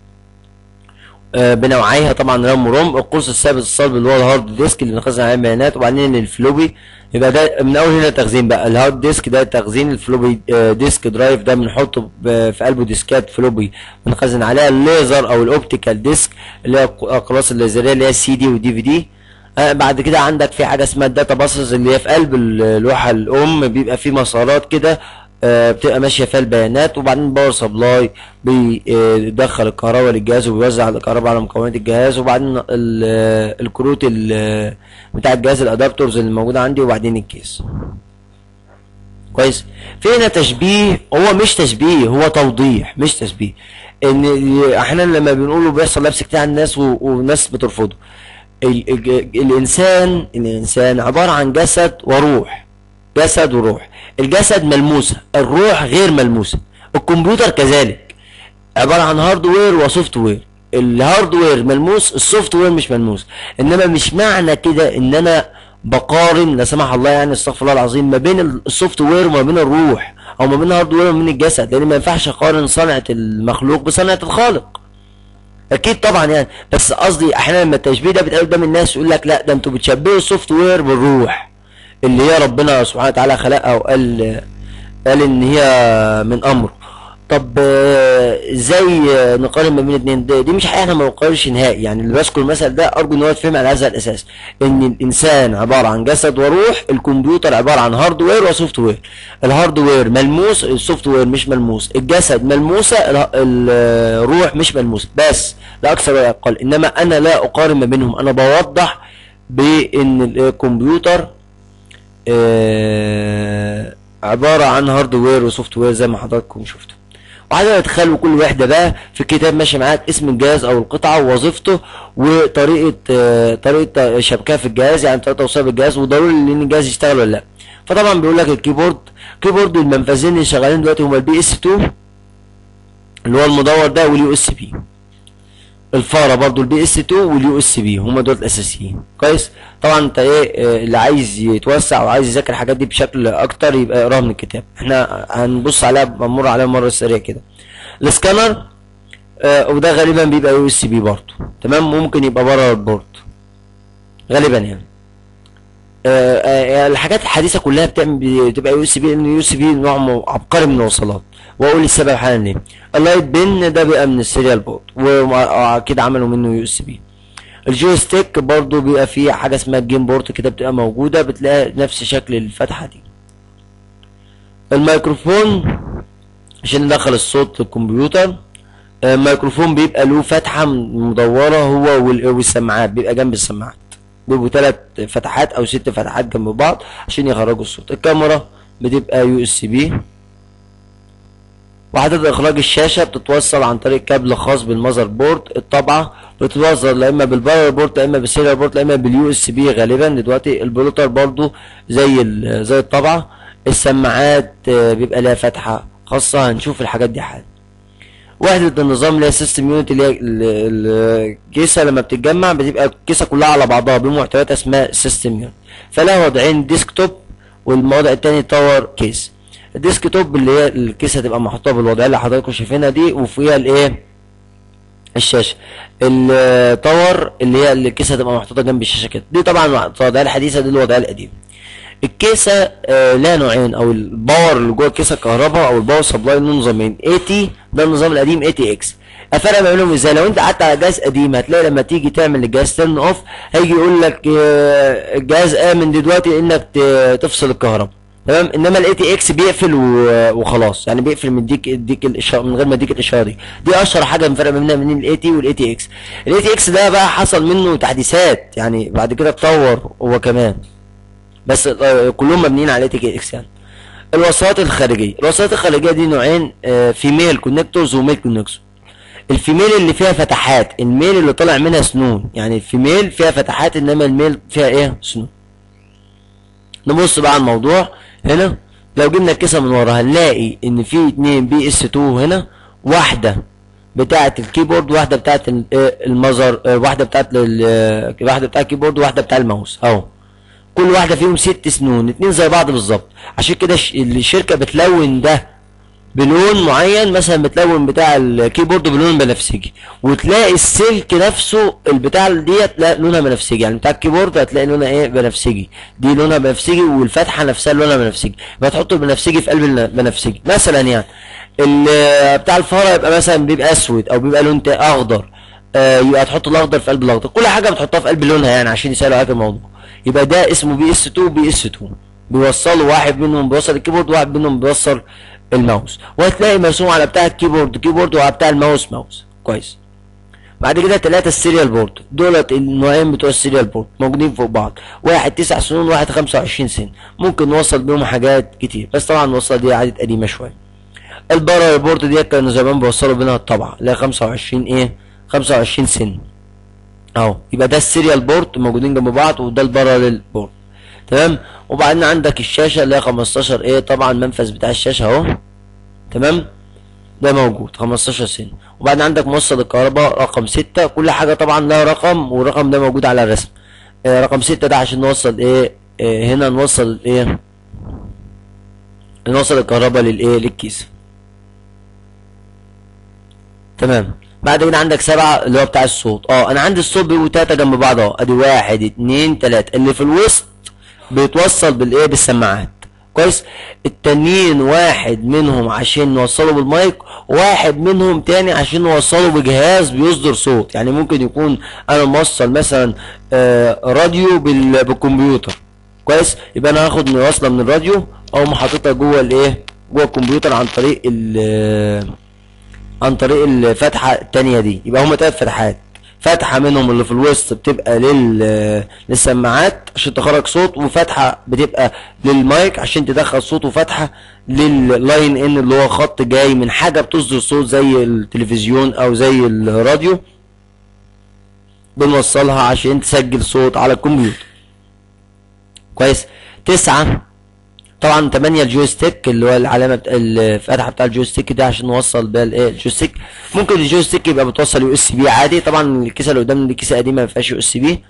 آه بنوعيها طبعا رام وروم القرص الثابت الصلب اللي هو الهارد ديسك اللي بنخزن عليه البيانات وبعدين الفلوبي يبقى ده من اول هنا تخزين بقى الهارد ديسك ده تخزين الفلوبي آه ديسك درايف ده بنحطه ب- في قلبه ديسكات فلوبي بنخزن عليها الليزر او الاوبتيكال ديسك اللي هي الاقراص الليزريه اللي هي السي دي والدي في دي آه بعد كده عندك في حاجه اسمها الداتا باسز اللي هي في قلب اللوحه الام بيبقى في مسارات كده آه، بتبقى ماشيه فيها البيانات وبعدين باور سبلاي بيدخل الكهرباء للجهاز وبيوزع الكهرباء على مكونات الجهاز وبعدين ال- آه، الكروت ال- بتاع الجهاز الادابتورز اللي موجوده عندي وبعدين الكيس كويس في هنا تشبيه هو مش تشبيه هو توضيح مش تشبيه ان احيانا لما بنقوله بيحصل لبس كتير على الناس و- والناس بترفضه ال- ال- الانسان الانسان عباره عن جسد وروح جسد وروح الجسد ملموسه الروح غير ملموسه الكمبيوتر كذلك عباره عن هاردوير وسوفت وير الهاردوير ملموس السوفت وير مش ملموس انما مش معنى كده ان انا بقارن لا سمح الله يعني استغفر الله العظيم ما بين السوفت وير وما بين الروح او ما بين الهاردوير وما بين الجسد لان ما ينفعش اقارن صنعه المخلوق بصنعه الخالق اكيد طبعا يعني بس قصدي احيانا لما التشبيه ده بيتقال قدام الناس يقول لك لا ده انتوا بتشبهوا السوفت وير بالروح اللي هي ربنا سبحانه وتعالى خلقها وقال قال ان هي من امره طب آه، ازاي آه، نقارن ما بين الاثنين دي, دي مش حقيقه احنا ما بنقارنش نهائي يعني اللي بذكر المثل ده ارجو ان هو يتفهم على هذا الاساس ان الانسان عباره عن جسد وروح الكمبيوتر عباره عن هاردوير وسوفت وير الهاردوير ملموس السوفت وير مش ملموس الجسد ملموسه اله- الروح مش ملموسه بس لا اكثر ولا اقل انما انا لا اقارن ما بينهم انا بوضح بان الكمبيوتر آه، عبارة عن هاردوير وسوفت وير زي ما حضراتكم شفتوا وعايز تخلوا كل وحدة بقى في كتاب ماشي معاك اسم الجهاز او القطعة ووظيفته وطريقة آه، طريقة شبكها في الجهاز يعني طريقة توصيل بالجهاز وضروري ان الجهاز يشتغل ولا لا فطبعا بيقول لك الكيبورد كيبورد المنفذين اللي شغالين دلوقتي هما البي اس 2 اللي هو المدور ده واليو اس بي الفاره برضو البي اس 2 واليو اس بي هم دول الاساسيين كويس طبعا انت ايه آه، اللي عايز يتوسع وعايز يذاكر الحاجات دي بشكل اكتر يبقى اقراها من الكتاب احنا هنبص عليها بنمر عليها مره سريع كده السكانر آه وده غالبا بيبقى يو اس بي برضو تمام ممكن يبقى بره البورد غالبا يعني آه، آه، الحاجات الحديثه كلها بتعمل بتبقى يو اس بي لان يو اس بي نوع م- عبقري من الوصلات واقول السبب حالا ليه اللايت بن ده بيبقى من السيريال بورد واكيد عملوا منه يو اس بي الجويستيك برضو بيبقى فيه حاجه اسمها الجيم بورد كده بتبقى موجوده بتلاقي نفس شكل الفتحه دي الميكروفون عشان ندخل الصوت للكمبيوتر آه، الميكروفون بيبقى له فتحه مدوره هو وال- والسماعات بيبقى جنب السماعات بيبقوا ثلاث فتحات او ست فتحات جنب بعض عشان يخرجوا الصوت الكاميرا بتبقى يو اس بي وحدات اخراج الشاشه بتتوصل عن طريق كابل خاص بالمذر بورد الطبعه بتتوصل لا اما بالباور بورد لا اما بالسيريال بورد لا اما باليو اس بي غالبا دلوقتي البلوتر برضو زي ال- زي الطبعه السماعات آه، بيبقى لها فتحه خاصه هنشوف الحاجات دي حالا وحدة النظام اللي هي السيستم يونت اللي هي ال- ال- الكيسة لما بتتجمع بتبقى الكيسة كلها على بعضها بمحتويات اسمها سيستم يونت فلها وضعين ديسكتوب والوضع التاني تاور كيس الديسكتوب اللي هي الكيسة تبقى محطوطة بالوضعية اللي حضراتكم شايفينها دي وفيها الايه الشاشة التاور اللي هي الكيسة تبقى محطوطة جنب الشاشة كده دي طبعا الوضعية الحديثة دي الوضعية القديمة الكيسة آه لها نوعين او الباور اللي جوه الكيسة الكهرباء او الباور سبلاي له نظامين اي تي ده النظام القديم اي تي اكس الفرق ما بينهم ازاي لو انت قعدت على جهاز قديم هتلاقي لما تيجي تعمل الجهاز تيرن اوف هيجي يقول لك آه الجهاز امن دلوقتي انك ت- تفصل الكهرباء تمام انما الاي تي اكس بيقفل و- وخلاص يعني بيقفل من ديك يديك الاشاره من غير ما يديك الاشاره دي دي اشهر حاجه من فرق ما بين بين الاي تي والاي تي اكس الاي تي اكس ده بقى حصل منه تحديثات يعني بعد كده اتطور هو كمان بس آه، كلهم مبنيين على اي تي اكس يعني الوصلات الخارجيه الوصلات الخارجيه دي نوعين آه، فيميل كونكتورز وميل كونكتورز الفيميل اللي فيها فتحات الميل اللي طالع منها سنون يعني الفيميل فيها فتحات انما الميل فيها ايه سنون نبص بقى على الموضوع هنا لو جبنا الكيسه من ورا هنلاقي ان في اتنين بي اس 2 هنا واحده بتاعه الكيبورد واحده بتاعه ال- آه، المذر آه، واحده بتاعه ال- آه، واحده بتاعه الكيبورد وواحده بتاع الماوس اهو كل واحده فيهم ست سنون اتنين زي بعض بالظبط عشان كده الش- الشركه بتلون ده بلون معين مثلا بتلون بتاع الكيبورد بلون بنفسجي وتلاقي السلك نفسه البتاع ديت لا لونها بنفسجي يعني بتاع الكيبورد هتلاقي لونها ايه بنفسجي دي لونها بنفسجي والفتحه نفسها لونها بنفسجي يبقى تحط البنفسجي في قلب البنفسجي مثلا يعني ال- بتاع الفاره يبقى مثلا بيبقى اسود او بيبقى لون تا- اخضر آه يبقى تحط الاخضر في قلب الاخضر كل حاجه بتحطها في قلب لونها يعني عشان يسالوا عليك الموضوع يبقى ده اسمه بي اس 2 بي اس 2 بيوصلوا واحد منهم بيوصل الكيبورد وواحد منهم بيوصل الماوس وهتلاقي مرسوم على بتاع الكيبورد كيبورد وعلى بتاع الماوس ماوس كويس بعد كده ثلاثة السيريال بورد دولت النوعين بتوع السيريال بورد موجودين فوق بعض واحد تسع سنون واحد خمسة وعشرين سن ممكن نوصل بيهم حاجات كتير بس طبعا نوصل دي عادة قديمة شوية البارا بورد دي كانوا زمان بيوصلوا بينها الطبعة اللي هي خمسة وعشرين ايه خمسة وعشرين سن اهو يبقى ده السيريال بورد موجودين جنب بعض وده الباراليل بورد تمام وبعدين عندك الشاشة اللي هي 15 ايه طبعا منفذ بتاع الشاشة اهو تمام ده موجود 15 سن وبعدين عندك موصل الكهرباء رقم 6 كل حاجة طبعا لها رقم والرقم ده موجود على الرسم آه رقم 6 ده عشان نوصل ايه آه هنا نوصل ايه نوصل الكهرباء للايه للكيس تمام بعد كده عندك سبعة اللي هو بتاع الصوت اه انا عندي الصوت بيبقوا تلاتة جنب بعض اهو ادي واحد اتنين تلاتة اللي في الوسط بيتوصل بالايه بالسماعات كويس التانيين واحد منهم عشان نوصله بالمايك واحد منهم تاني عشان نوصله بجهاز بيصدر صوت يعني ممكن يكون انا موصل مثلا آه راديو بال- بالكمبيوتر كويس يبقى انا هاخد من وصله من الراديو او حاططها جوه الايه جوه الكمبيوتر عن طريق ال عن طريق الفتحة التانية دي يبقى هما تلات فتحات فتحة منهم اللي في الوسط بتبقى لل للسماعات عشان تخرج صوت وفتحة بتبقى للمايك عشان تدخل صوت وفتحة لللاين ان اللي هو خط جاي من حاجة بتصدر صوت زي التلفزيون او زي الراديو بنوصلها عشان تسجل صوت على الكمبيوتر كويس تسعة طبعا 8 الجويستيك اللي هو العلامه بتا- الفتحه بتاع الجويستيك ده عشان نوصل بيها الايه الجويستيك ممكن الجويستيك يبقى متوصل يو اس بي عادي طبعا الكيسه اللي قدامنا دي كيسه قديمه ما فيهاش يو اس بي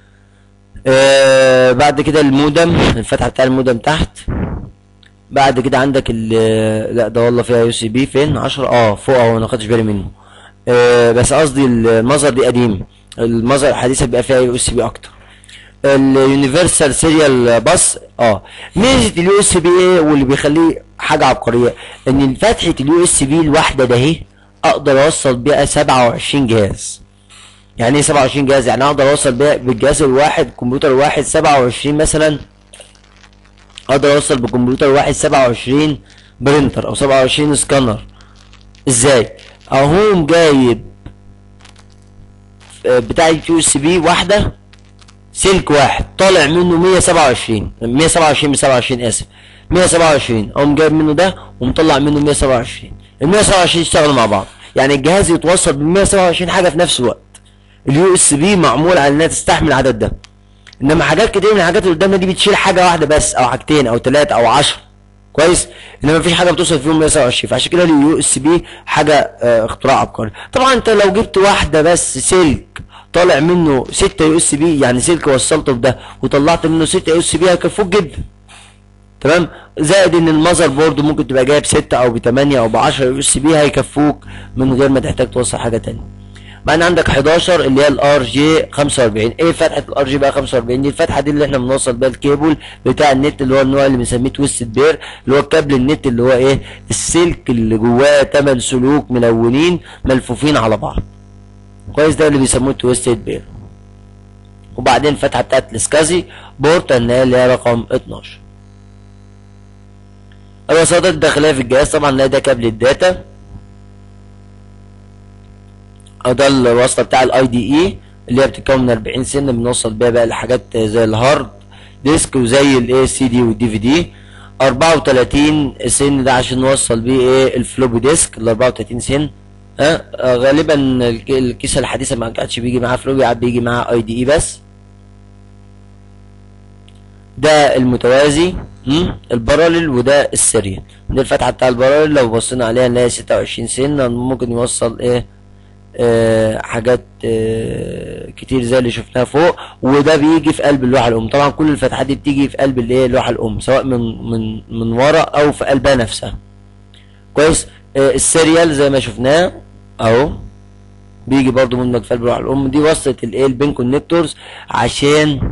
آه بعد كده المودم الفتحه بتاع المودم تحت بعد كده عندك ال لا ده والله فيها يو سي بي فين 10 اه فوق اهو انا ما خدتش بالي منه آه بس قصدي المظهر دي قديم المظهر الحديثه بيبقى فيها يو اس بي اكتر اليونيفرسال سيريال باس اه ميزه اليو اس بي ايه واللي بيخليه حاجه عبقريه ان فتحه اليو اس بي الواحده ده اهي اقدر اوصل بيها 27 جهاز يعني ايه 27 جهاز يعني اقدر اوصل بيها بالجهاز الواحد الكمبيوتر الواحد 27 مثلا اقدر اوصل بكمبيوتر واحد 27 برينتر او 27 سكانر ازاي اهوم جايب آه، بتاع اليو اس بي واحده سلك واحد طالع منه 127 127 ب 27 اسف 127 اقوم جايب منه ده ومطلع منه 127 ال 127 يشتغلوا مع بعض يعني الجهاز يتوصل بال 127 حاجه في نفس الوقت اليو اس بي معمول على انها تستحمل العدد ده انما حاجات كتير من الحاجات اللي قدامنا دي بتشيل حاجه واحده بس او حاجتين او ثلاثه او 10 كويس انما مفيش حاجه بتوصل فيهم 127 فعشان كده اليو اس بي حاجه آه، اختراع عبقري طبعا انت لو جبت واحده بس سلك طالع منه 6 يو اس بي يعني سلك وصلته بده وطلعت منه 6 يو اس بي هيكفوك جدا تمام زائد ان المذر بورد ممكن تبقى جايب 6 او ب 8 او ب 10 يو اس بي هيكفوك من غير ما تحتاج توصل حاجه تانية بعدين عندك 11 اللي هي الار جي 45 ايه فتحه الار جي بقى 45 دي الفتحه دي اللي احنا بنوصل بيها الكيبل بتاع النت اللي هو النوع اللي بنسميه تويستد بير اللي هو كابل النت اللي هو ايه السلك اللي جواه 8 سلوك ملونين ملفوفين على بعض كويس ده اللي بيسموه تويستد بير وبعدين الفتحه بتاعت السكازي بورت النهائي اللي هي رقم 12 الوساطات الداخليه في الجهاز طبعا لا ده كابل الداتا او ده الوصله بتاع الاي دي اي اللي هي بتتكون من 40 سن بنوصل بيها بقى لحاجات زي الهارد ديسك وزي الاي سي دي والدي في دي 34 سن ده عشان نوصل بيه ايه الفلوبي ديسك ال 34 سن ها آه غالبا الك- الكيسه الحديثه ما كانش بيجي معاها فلوبي عاد بيجي معاها اي دي اي بس ده المتوازي مم؟ الباراليل وده السيريال دي الفتحه بتاع الباراليل لو بصينا عليها نلاقي 26 سن ممكن يوصل ايه آه حاجات آه كتير زي اللي شفناها فوق وده بيجي في قلب اللوحه الام طبعا كل الفتحات دي بتيجي في قلب الايه اللوحه الام سواء من من من ورا او في قلبها نفسها كويس آه السيريال زي ما شفناه اهو بيجي برضو مدمج في قلب اللوحه الام دي وصلت الايه البين كونكتورز عشان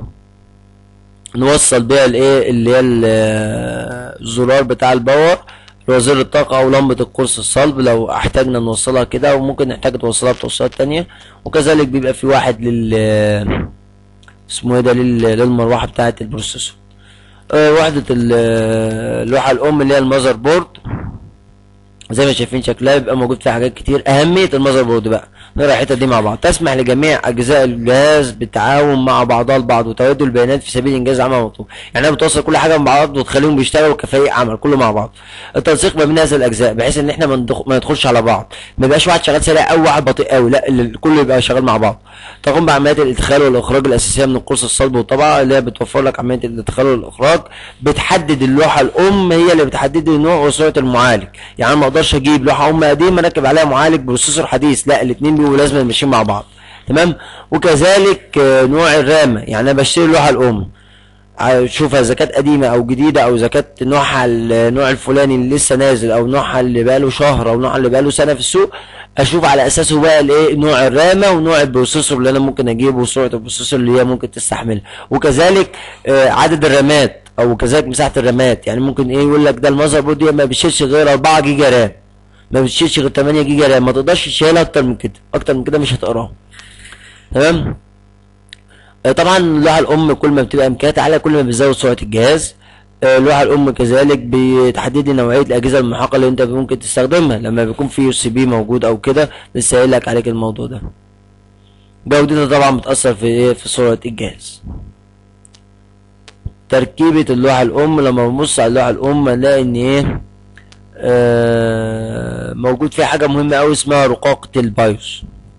نوصل بيها الايه اللي هي ال- الزرار بتاع الباور وزير الطاقة أو لمبة القرص الصلب لو احتاجنا نوصلها كده وممكن نحتاج توصلها بتوصيلات تانية وكذلك بيبقى في واحد لل اسمه ايه ده لل- للمروحة بتاعة البروسيسور آه، وحدة ال- اللوحة الأم اللي هي المذر بورد زي ما شايفين شكلها بيبقى موجود فيها حاجات كتير أهمية المذر بورد بقى نقرا الحتة دي مع بعض تسمح لجميع أجزاء الجهاز بالتعاون مع بعضها البعض وتبادل البيانات في سبيل إنجاز عمل مطلوب يعني أنا بتوصل كل حاجة مع بعض وتخليهم بيشتغلوا كفريق عمل كله مع بعض التنسيق ما بين هذه الأجزاء بحيث إن إحنا ما ندخ- ما ندخلش على بعض ما يبقاش واحد شغال سريع أو واحد بطيء قوي لا ال- كله يبقى شغال مع بعض تقوم بعمليات الادخال والاخراج الاساسيه من القرص الصلب والطبعه اللي هي بتوفر لك عمليه الادخال والاخراج بتحدد اللوحه الام هي اللي بتحدد لي نوع وسرعه المعالج يعني انا ما اقدرش اجيب لوحه ام قديمه اركب عليها معالج بروسيسور حديث لا الاثنين بيبقوا لازم ماشيين مع بعض تمام وكذلك آه، نوع الرامه يعني انا بشتري اللوحه الام اشوفها اذا كانت قديمه او جديده او اذا كانت نوعها النوع الفلاني اللي لسه نازل او نوعها اللي بقاله شهر او نوعها اللي بقاله سنه في السوق اشوف على اساسه بقى الايه نوع الرامه ونوع البروسيسور اللي انا ممكن اجيبه وسرعه البروسيسور اللي هي ممكن تستحملها وكذلك آه، عدد الرامات او كذلك مساحه الرامات يعني ممكن ايه يقول لك ده المذر بورد دي ما بيشيلش غير 4 جيجا رام ما بتشيلش غير 8 جيجا رام ما تقدرش تشيلها اكتر من كده اكتر من كده مش هتقراها تمام آه، طبعا اللوحه الام كل ما بتبقى امكانياتها اعلى كل ما بتزود سرعه الجهاز آه، اللوحه الام كذلك بتحدد لي نوعيه الاجهزه المحاقه اللي انت ممكن تستخدمها لما بيكون في يو سي بي موجود او كده لسه قايل لك عليك الموضوع ده جودتها طبعا بتاثر في ايه في سرعه الجهاز تركيبه اللوحه الام لما بنبص على اللوحه الام نلاقي ان ايه آه موجود فيها حاجه مهمه قوي اسمها رقاقه البايوس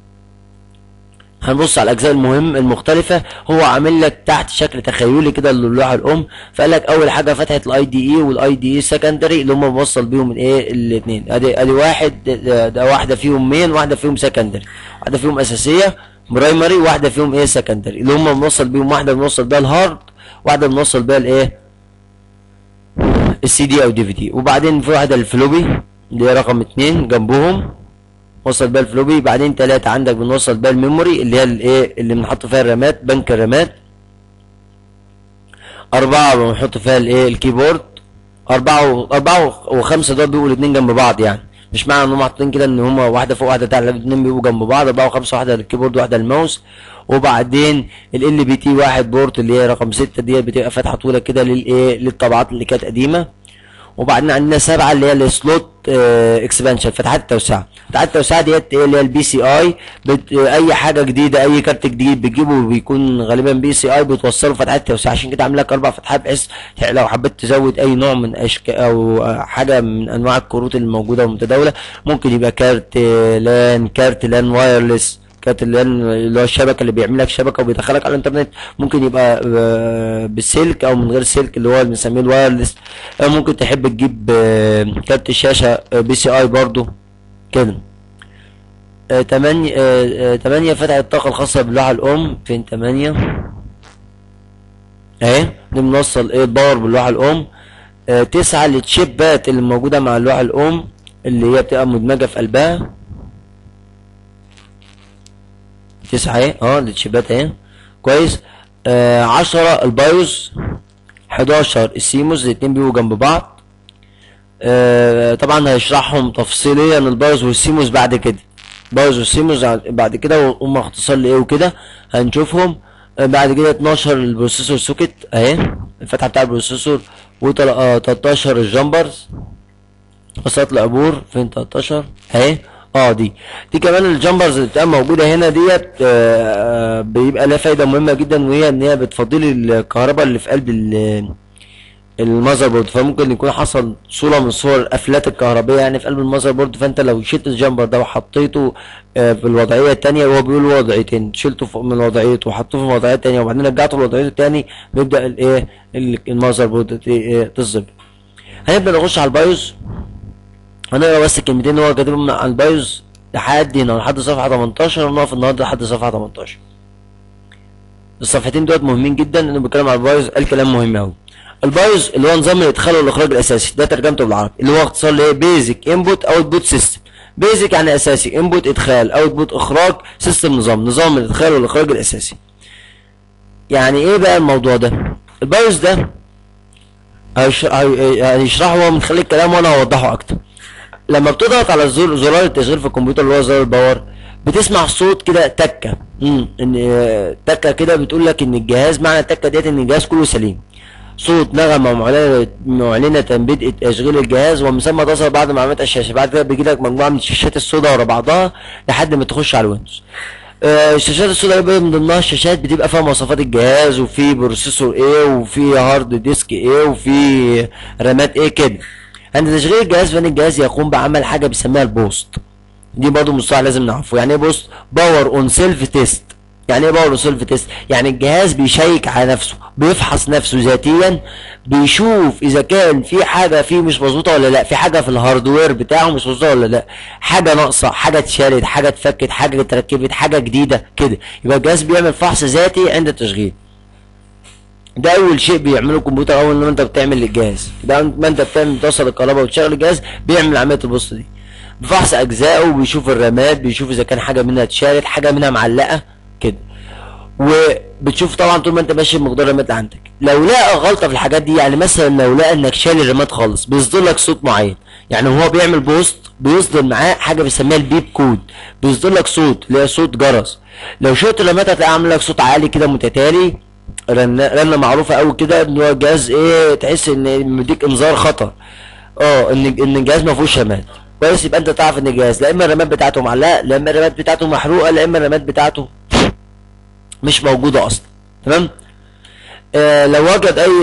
هنبص على الاجزاء المهم المختلفه هو عامل لك تحت شكل تخيلي كده للوحه الام فقال لك اول حاجه فتحه الاي دي اي والاي دي اي سكندري اللي هم موصل بيهم الايه الاثنين ادي ادي واحد ده, ده واحده فيهم مين واحده فيهم سكندري واحده فيهم اساسيه برايمري واحده فيهم ايه سكندري اللي هم بنوصل بيهم واحده بنوصل بيها الهارد واحده بنوصل بيها الايه السي دي او دي في دي وبعدين في واحده الفلوبي اللي هي رقم اتنين جنبهم وصل بيها الفلوبي بعدين تلاتة عندك بنوصل بيها الميموري اللي هي الايه اللي بنحط فيها الرامات بنك الرامات أربعة بنحط فيها الايه الكيبورد أربعة و... أربعة وخمسة دول بيبقوا الاتنين جنب بعض يعني مش معنى انهم محطوطين كده ان هما واحدة فوق واحدة تحت لا الاتنين بيبقوا جنب بعض أربعة وخمسة واحدة للكيبورد واحدة للماوس وبعدين ال بي تي واحد بورت اللي هي رقم ستة دي بتبقى فاتحة طويلة كده للايه للطبعات اللي كانت قديمة وبعدين عندنا سبعة اللي هي السلوت اكسبانشن فتحات التوسعة فتحات التوسعة ديت ايه اللي هي البي سي اي اي حاجة جديدة اي كارت جديد بتجيبه بيكون غالبا بي سي اي بتوصله فتحات التوسعة عشان كده عامل لك اربع فتحات بحيث لو حبيت تزود اي نوع من اشكال او آه، حاجة من انواع الكروت الموجودة والمتداولة ممكن يبقى كارت آه، لان كارت لان وايرلس كارت اللان اللي هو الشبكه اللي بيعمل لك شبكه وبيدخلك على الانترنت ممكن يبقى آه، بالسلك او من غير سلك اللي هو اللي بنسميه الوايرلس آه، ممكن تحب تجيب آه، كارت الشاشه بي سي اي برضو كده آه، تمانية آه، آه، تمانية فتحة الطاقة الخاصة باللوحة الأم فين تمانية اهي دي بنوصل ايه باور باللوحة الأم آه، تسعة التشيبات اللي موجودة مع اللوحة الأم اللي هي بتبقى مدمجة في قلبها تسعة اهي اه التشيبات اهي كويس آه عشرة البايوس حداشر السيموس الاتنين بيبقوا جنب بعض آه طبعا هيشرحهم تفصيليا البايوس والسيموس بعد كده بايوس والسيموس ع- بعد كده وهم اختصار لايه وكده هنشوفهم آه بعد كده 12 البروسيسور سوكت اهي الفتحه بتاع البروسيسور و13 الجامبرز مسارات العبور فين 13 اهي اه دي دي كمان الجامبرز اللي بتبقى موجوده هنا ديت آه، آه، بيبقى لها فايده مهمه جدا وهي ان هي بتفضلي الكهرباء اللي في قلب ال- المذر بورد فممكن يكون حصل صوره من صور القفلات الكهربائيه يعني في قلب المذر بورد فانت لو شلت الجامبر ده وحطيته آه، في الوضعيه الثانيه وهو بيقول وضعيتين شلته فوق من وضعيته وحطيته في وضعيه ثانيه وبعدين رجعته لوضعيته الثاني بيبدا الايه ال- المذر بورد ت- إيه، تظبط هنبدا نخش على البايوس هنقرا بس الكلمتين اللي هو كاتبهم على البايوس لحد هنا لحد صفحه 18 ونقف النهارده لحد صفحه 18 الصفحتين دول مهمين جدا لانه بيتكلم على البايوس قال كلام مهم قوي البايوس اللي هو نظام الادخال والاخراج الاساسي ده ترجمته بالعربي اللي هو اختصار لايه بيزك انبوت اوتبوت سيستم بيزك يعني اساسي انبوت ادخال اوتبوت اخراج سيستم نظام نظام الادخال والاخراج الاساسي يعني ايه بقى الموضوع ده البايوس ده هيش- هي- هيشرحه هو من خلال الكلام وانا هوضحه اكتر لما بتضغط على زر زرار التشغيل في الكمبيوتر اللي هو زر الباور بتسمع صوت كده تكه امم ان آه، تكه كده بتقول لك ان الجهاز معنى التكه ديت ان الجهاز كله سليم صوت نغمه معلنه معلنه بدء تشغيل الجهاز ومسمى تصل بعض معلومات الشاشه بعد كده بيجي لك مجموعه من الشاشات السوداء ورا بعضها لحد ما تخش على الويندوز آه، الشاشات السوداء دي من ضمنها الشاشات بتبقى فيها مواصفات الجهاز وفي بروسيسور ايه وفي هارد ديسك ايه وفي رامات ايه كده عند تشغيل الجهاز فان الجهاز يقوم بعمل حاجه بيسميها البوست دي برضه مصطلح لازم نعرفه يعني ايه بوست باور اون سيلف تيست يعني ايه باور اون سيلف تيست يعني الجهاز بيشيك على نفسه بيفحص نفسه ذاتيا بيشوف اذا كان في حاجه فيه مش مظبوطه ولا لا في حاجه في الهاردوير بتاعه مش مظبوطه ولا لا حاجه ناقصه حاجه اتشالت حاجه اتفكت حاجه اتركبت حاجه جديده كده يبقى الجهاز بيعمل فحص ذاتي عند التشغيل ده اول شيء بيعمله الكمبيوتر اول ما انت بتعمل للجهاز يبقى ما انت بتعمل توصل الكهرباء وتشغل الجهاز بيعمل عمليه البوست دي بفحص اجزائه بيشوف الرامات بيشوف اذا كان حاجه منها اتشالت حاجه منها معلقه كده وبتشوف طبعا طول ما انت ماشي مقدار الرامات اللي عندك لو لقى غلطه في الحاجات دي يعني مثلا لو لقى انك شايل الرامات خالص بيصدر لك صوت معين يعني هو بيعمل بوست بيصدر معاه حاجه بيسميها البيب كود بيصدر لك صوت اللي هي صوت جرس لو شلت الرامات هتلاقي عامل لك صوت عالي كده متتالي رنه رنه معروفه قوي كده ان هو الجهاز ايه تحس ان مديك انذار خطر اه ان ان الجهاز ما فيهوش رامات كويس يبقى انت تعرف ان الجهاز لا اما الرامات بتاعته معلقه لا اما الرامات بتاعته محروقه لا اما الرامات بتاعته مش موجوده اصلا تمام آه لو وجد اي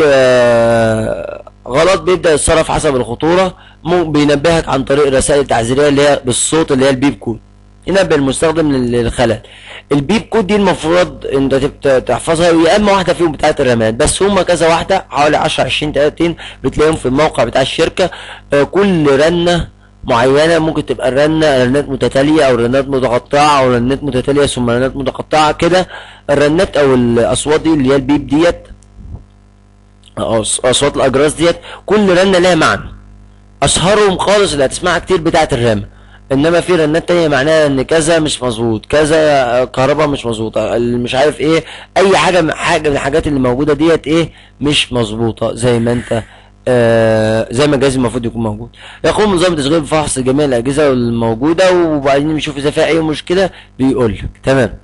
آه غلط بيبدا يتصرف حسب الخطوره مو بينبهك عن طريق الرسائل التحذيريه اللي هي بالصوت اللي هي البيب كود ينبه المستخدم لل- للخلل البيب كود دي المفروض انت تبت- تحفظها يا اما واحده فيهم بتاعت الرامات بس هما كذا واحده حوالي 10 20 30 بتلاقيهم في الموقع بتاع الشركه آه كل رنه معينه ممكن تبقى الرنه رنات متتاليه او رنات متقطعه او رنات متتاليه ثم رنات متقطعه كده الرنات او الاصوات دي اللي هي البيب ديت أو أص- اصوات الاجراس ديت كل رنه لها معنى اشهرهم خالص اللي هتسمعها كتير بتاعه الرامه انما في رنات تانية معناها ان كذا مش مظبوط كذا آه، كهرباء مش مظبوطه اللي مش عارف ايه اي حاجه من حاجه من الحاجات اللي موجوده ديت ايه مش مظبوطه زي ما انت آه زي ما الجهاز المفروض يكون موجود يقوم نظام التشغيل بفحص جميع الاجهزه الموجوده وبعدين بيشوف اذا فيها اي مشكله بيقول لك تمام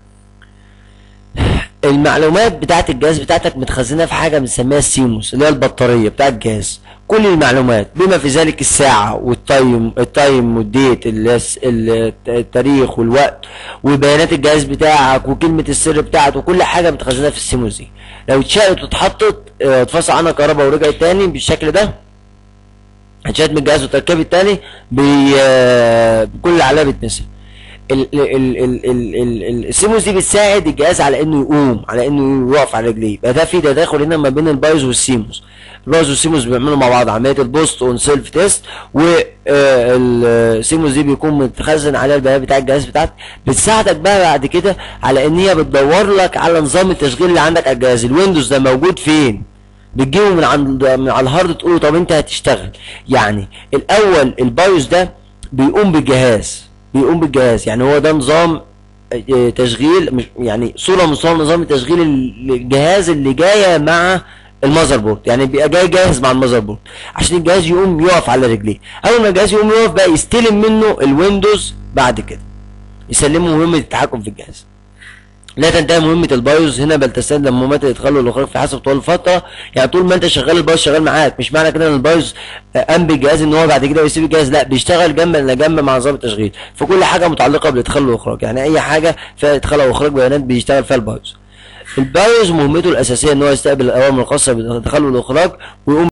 المعلومات بتاعت الجهاز بتاعتك متخزنه في حاجه بنسميها السيموس اللي هي البطاريه بتاع الجهاز كل المعلومات بما في ذلك الساعه والتايم التايم والديت اللي هي الس- ال- التاريخ والوقت وبيانات الجهاز بتاعك وكلمه السر بتاعته وكل حاجه متخزنه في السيموس دي لو اتشالت واتحطت اه، اتفصل عنها كهرباء ورجعت تاني بالشكل ده اتشالت من الجهاز وتركبت تاني بي- اه، كل اللي عليها بيتنسي ال- ال- ال- ال- ال- ال- السيموس دي بتساعد الجهاز على انه يقوم على انه يقف على رجليه يبقى ده في تداخل هنا ما بين البايوس والسيموس البايوس والسيموس بيعملوا مع بعض عمليه البوست اون سيلف تيست والسيموس دي بيكون متخزن عليها البيانات بتاع الجهاز بتاعك بتساعدك بقى بعد كده على ان هي بتدور لك على نظام التشغيل اللي عندك على الجهاز الويندوز ده موجود فين بتجيبه من عند من على الهارد تقول له طب انت هتشتغل يعني الاول البايوس ده بيقوم بالجهاز بيقوم بالجهاز يعني هو ده نظام اه، تشغيل مش يعني صوره من صور نظام تشغيل ال- الجهاز اللي جايه مع المذر بورد يعني بيبقى جاي جاهز مع المذر بورد عشان الجهاز يقوم يقف على رجليه اول ما الجهاز يقوم يقف بقى يستلم منه الويندوز بعد كده يسلمه مهمه التحكم في الجهاز لا تنتهي مهمة البايوس هنا بل تستخدم مهمات الادخال والاخراج في حسب طول الفترة يعني طول ما انت شغال البايوس شغال معاك مش معنى كده ان البايوس آه، قام بالجهاز ان هو بعد كده يسيب الجهاز لا بيشتغل جنبا لجنب مع نظام التشغيل في كل حاجة متعلقة بالادخال والاخراج يعني اي حاجة فيها ادخال او اخراج بيانات بيشتغل فيها البايوس البايوس مهمته الاساسية ان هو يستقبل الاوامر الخاصة بالادخال والاخراج ويقوم